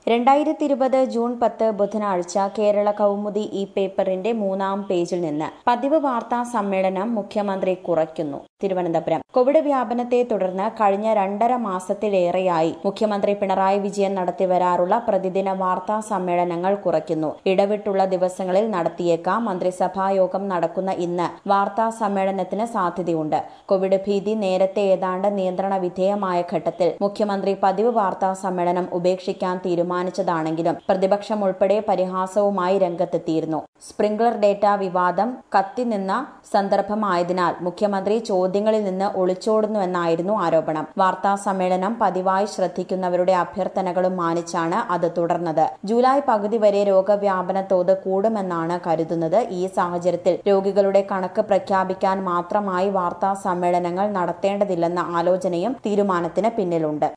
രണ്ടായിരത്തി ഇരുപത് ജൂൺ പത്ത് ബുധനാഴ്ച കേരള കൗമുദി ഈ പേപ്പറിന്റെ മൂന്നാം പേജിൽ നിന്ന് പതിവ് വാർത്താ സമ്മേളനം മുഖ്യമന്ത്രി കുറയ്ക്കുന്നു തിരുവനന്തപുരം കോവിഡ് വ്യാപനത്തെ തുടർന്ന് കഴിഞ്ഞ രണ്ടര മാസത്തിലേറെയായി മുഖ്യമന്ത്രി പിണറായി വിജയൻ നടത്തിവരാറുള്ള പ്രതിദിന വാർത്താ സമ്മേളനങ്ങൾ കുറയ്ക്കുന്നു ഇടവിട്ടുള്ള ദിവസങ്ങളിൽ നടത്തിയേക്കാം മന്ത്രിസഭാ യോഗം നടക്കുന്ന ഇന്ന് വാർത്താ സമ്മേളനത്തിന് സാധ്യതയുണ്ട് കോവിഡ് ഭീതി നേരത്തെ ഏതാണ്ട് നിയന്ത്രണ വിധേയമായ ഘട്ടത്തിൽ മുഖ്യമന്ത്രി പതിവ് വാർത്താ സമ്മേളനം ഉപേക്ഷിക്കാൻ തീരുമാനിച്ചതാണെങ്കിലും പ്രതിപക്ഷം ഉൾപ്പെടെ പരിഹാസവുമായി രംഗത്തെത്തിയിരുന്നു സ്പ്രിംഗ്ലർ ഡേറ്റ വിവാദം കത്തിനിന്ന സന്ദർഭമായതിനാൽ മുഖ്യമന്ത്രി ചോദ്യങ്ങളിൽ നിന്ന് ഒളിച്ചോടുന്നുവെന്നായിരുന്നു ആരോപണം വാർത്താ സമ്മേളനം പതിവായി ശ്രദ്ധിക്കുന്നവരുടെ അഭ്യർത്ഥനകളും മാനിച്ചാണ് അത് തുടർന്നത് ജൂലൈ പകുതി വരെ രോഗവ്യാപന തോത് കൂടുമെന്നാണ് കരുതുന്നത് ഈ സാഹചര്യത്തിൽ രോഗികളുടെ കണക്ക് പ്രഖ്യാപിക്കാൻ മാത്രമായി വാർത്താ സമ്മേളനങ്ങൾ നടത്തേണ്ടതില്ലെന്ന ആലോചനയും തീരുമാനത്തിന് പിന്നിലുണ്ട്